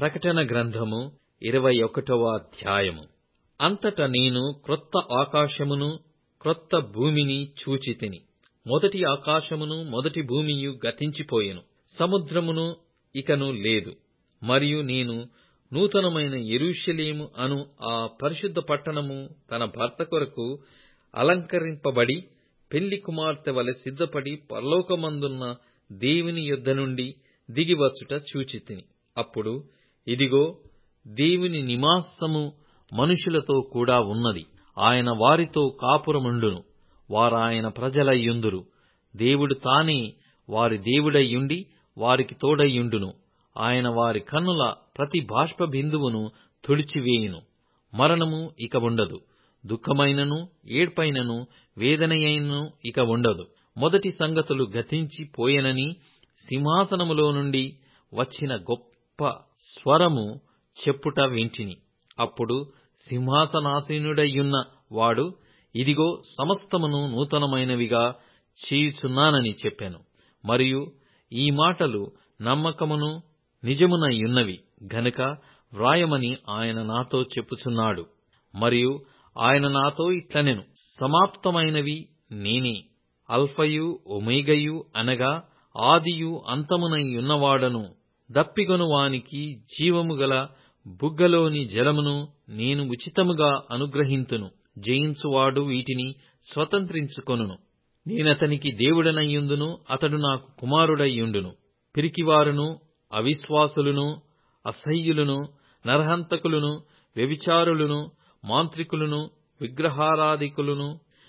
ప్రకటన గ్రంథము ఇరవై ఒకటవ అధ్యాయము అంతట నేను క్రొత్త ఆకాశమును క్రొత్త భూమిని చూచితిని మొదటి ఆకాశమును మొదటి భూమియు గతించిపోయెను సముద్రమును ఇకను లేదు మరియు నేను నూతనమైన యెరూషలేము అను ఆ పరిశుద్ధ పట్టణము తన భర్త కొరకు అలంకరింపబడి పెళ్లి కుమార్తె వలె సిద్ధపడి పరలోకమందున్న దేవుని యొద్ద నుండి దిగివచ్చుట చూచితిని అప్పుడు ఇదిగో దేవుని నివాసము మనుషులతో కూడా ఉన్నది ఆయన వారితో కాపురముండును వారాయన ప్రజలయ్యుందురు దేవుడు తానే వారి దేవుడయ్యుండి వారికి తోడయ్యుండును ఆయన వారి కన్నుల ప్రతి బాష్ప బిందువును తుడిచివేయును మరణము ఇక ఉండదు దుఃఖమైనను ఏడ్పైనను వేదనయైనను ఇక ఉండదు మొదటి సంగతులు గతించి పోయెనని సింహాసనములో నుండి వచ్చిన గొప్ప స్వరము చెప్పుట వింటిని అప్పుడు సింహాసనాసీనుడయ్యున్న వాడు ఇదిగో సమస్తమును నూతనమైనవిగా చేయుచున్నానని చెప్పాను మరియు ఈ మాటలు నమ్మకమును నిజమునయ్యున్నవి గనుక వ్రాయమని ఆయన నాతో చెప్పుచున్నాడు మరియు ఆయన నాతో ఇట్లనెను సమాప్తమైనవి నేనే అల్ఫయు ఒమేగయు అనగా ఆదియు అంతమునై ఉన్నవాడను దప్పిగొను వానికి జీవము గల బుగ్గలోని జలమును నేను ఉచితముగా అనుగ్రహింతును జయించువాడు వీటిని స్వతంత్రించుకొనును నేనతనికి దేవుడనయ్యుందును అతడు నాకు కుమారుడయ్యుండును పిరికివారును అవిశ్వాసులను అసహ్యులను నరహంతకులను వ్యభిచారులను మాంత్రికులను విగ్రహారాధికులను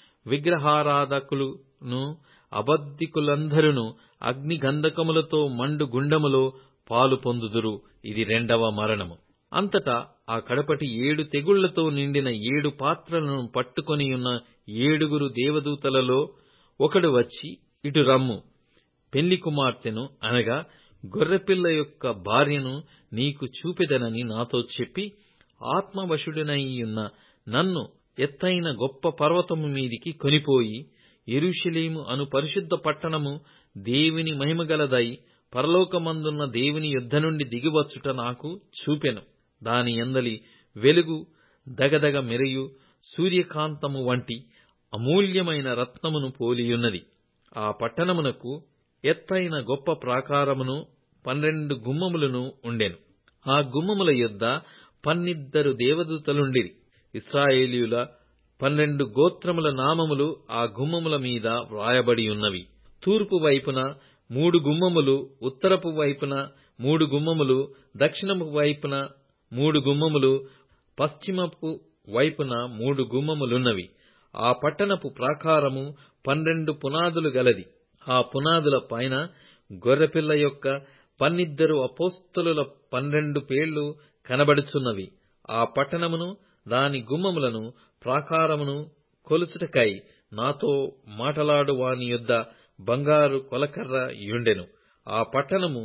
విగ్రహారాధకులను అబద్ధికులందరూ అగ్ని గంధకములతో మండు గుండములో పాలు పొందుదురు ఇది రెండవ మరణము అంతటా ఆ కడపటి ఏడు తెగుళ్లతో నిండిన ఏడు పాత్రలను పట్టుకొనియున్న ఏడుగురు దేవదూతలలో ఒకడు వచ్చి ఇటు రమ్ము పెళ్లి కుమార్తెను అనగా గొర్రెపిల్ల యొక్క భార్యను నీకు చూపెదనని నాతో చెప్పి ఆత్మవశుడనైయున్న నన్ను ఎత్తైన గొప్ప పర్వతము మీదికి కొనిపోయి యెరూషలేము అను పరిశుద్ధ పట్టణము దేవుని మహిమగలదై పరలోకమందున్న దేవుని యుద్ధ నుండి దిగివచ్చుట నాకు చూపెను దాని యందలి వెలుగు దగదగ మెరియు సూర్యకాంతము వంటి అమూల్యమైన రత్నమును పోలియున్నది ఆ పట్టణమునకు ఎత్తైన గొప్ప ప్రాకారమును పన్నెండు గుమ్మములను ఉండెను ఆ గుమ్మముల యొద్ద పన్నిద్దరు దేవదూతలుండిరి ఇస్రాయేలీయుల పన్నెండు గోత్రముల నామములు ఆ గుమ్మముల మీద వ్రాయబడి ఉన్నవి తూర్పు వైపున మూడు గుమ్మములు ఉత్తరపు వైపున మూడు గుమ్మములు దక్షిణపు వైపున మూడు గుమ్మములు పశ్చిమపు వైపున మూడు గుమ్మములున్నవి ఆ పట్టణపు ప్రాకారము పన్నెండు పునాదులు గలది ఆ పునాదుల పైన గొర్రెపిల్ల యొక్క పన్నిద్దరు అపోస్తలుల పన్నెండు పేర్లు కనబడుచున్నవి ఆ పట్టణమును దాని గుమ్మములను ప్రాకారమును కొలుసుటకై నాతో మాటలాడు వాని యొద్ద బంగారు కొలకర్ర యుండెను ఆ పట్టణము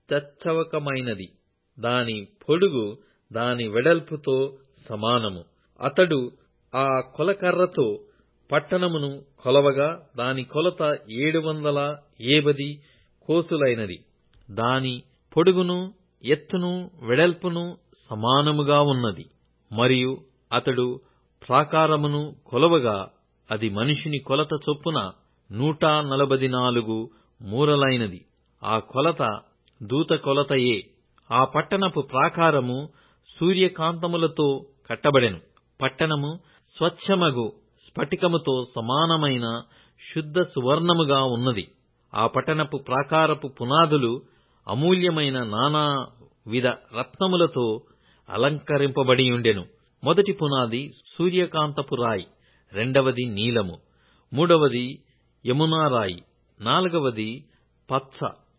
చచ్చవకమైనది దాని పొడుగు దాని వెడల్పుతో సమానము అతడు ఆ కొలకర్రతో పట్టణమును కొలవగా దాని కొలత ఏడు వందల ఏబది కోసులైనది దాని పొడుగును ఎత్తును వెడల్పును సమానముగా ఉన్నది మరియు అతడు ప్రాకారమును కొలవగా అది మనిషిని కొలత చొప్పున నూట నలబది నాలుగు మూరలైనది ఆ కొలత దూత కొలతయే ఆ పట్టణపు ప్రాకారము సూర్యకాంతములతో కట్టబడెను పట్టణము స్వచ్ఛమగు స్ఫటికముతో సమానమైన శుద్ధ సువర్ణముగా ఉన్నది ఆ పట్టణపు ప్రాకారపు పునాదులు అమూల్యమైన నానా విధ రత్నములతో అలంకరింపబడి ఉండెను మొదటి పునాది సూర్యకాంతపు రాయి రెండవది నీలము మూడవది యమునా రాయి నాలుగవది పచ్చ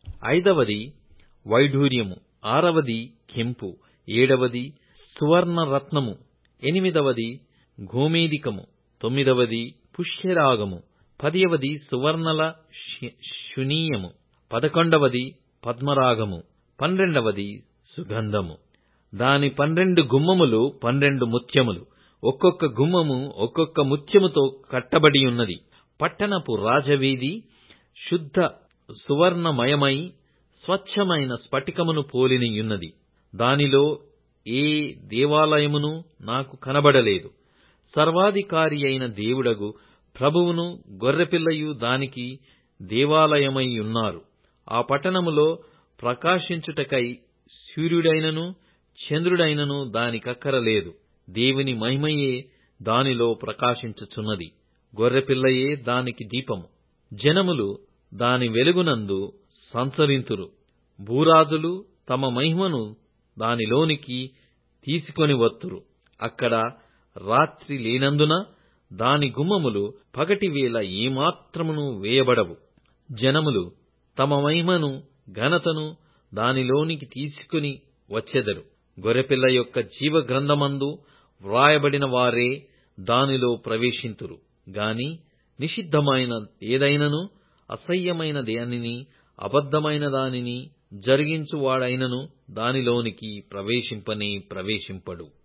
ఐదవది వైఢూర్యము ఆరవది కెంపు ఏడవది సువర్ణ రత్నము ఎనిమిదవది గోమేదికము తొమ్మిదవది పుష్యరాగము పదియవది సువర్ణల శునీయము పదకొండవది పద్మరాగము పన్నెండవది సుగంధము దాని పన్నెండు గుమ్మములు పన్నెండు ముత్యములు ఒక్కొక్క గుమ్మము ఒక్కొక్క ముత్యముతో కట్టబడి ఉన్నది పట్టణపు రాజవీధి శుద్ధ సువర్ణమయమై స్వచ్ఛమైన స్ఫటికమును పోలినియున్నది దానిలో ఏ దేవాలయమును నాకు కనబడలేదు సర్వాధికారి అయిన దేవుడగు ప్రభువును గొర్రెపిల్లయు దానికి దేవాలయమై ఉన్నారు ఆ పట్టణములో ప్రకాశించుటకై సూర్యుడైనను చంద్రుడైనను దానికక్కరలేదు దేవుని మహిమయే దానిలో ప్రకాశించుచున్నది గొర్రెపిల్లయే దానికి దీపము జనములు దాని వెలుగునందు సంచరింతురు భూరాజులు తమ మహిమను దానిలోనికి తీసుకొని వత్తురు అక్కడ రాత్రి లేనందున దాని గుమ్మములు పగటివేళ ఏమాత్రమును వేయబడవు జనములు తమ మహిమను ఘనతను దానిలోనికి తీసుకుని వచ్చెదరు గొర్రెపిల్ల యొక్క జీవ గ్రంథమందు వ్రాయబడిన వారే దానిలో ప్రవేశింతురు గాని నిషిద్ధమైన ఏదైనను అసహ్యమైన దానిని అబద్ధమైన దానిని జరిగించువాడైనను దానిలోనికి ప్రవేశింపనే ప్రవేశింపడు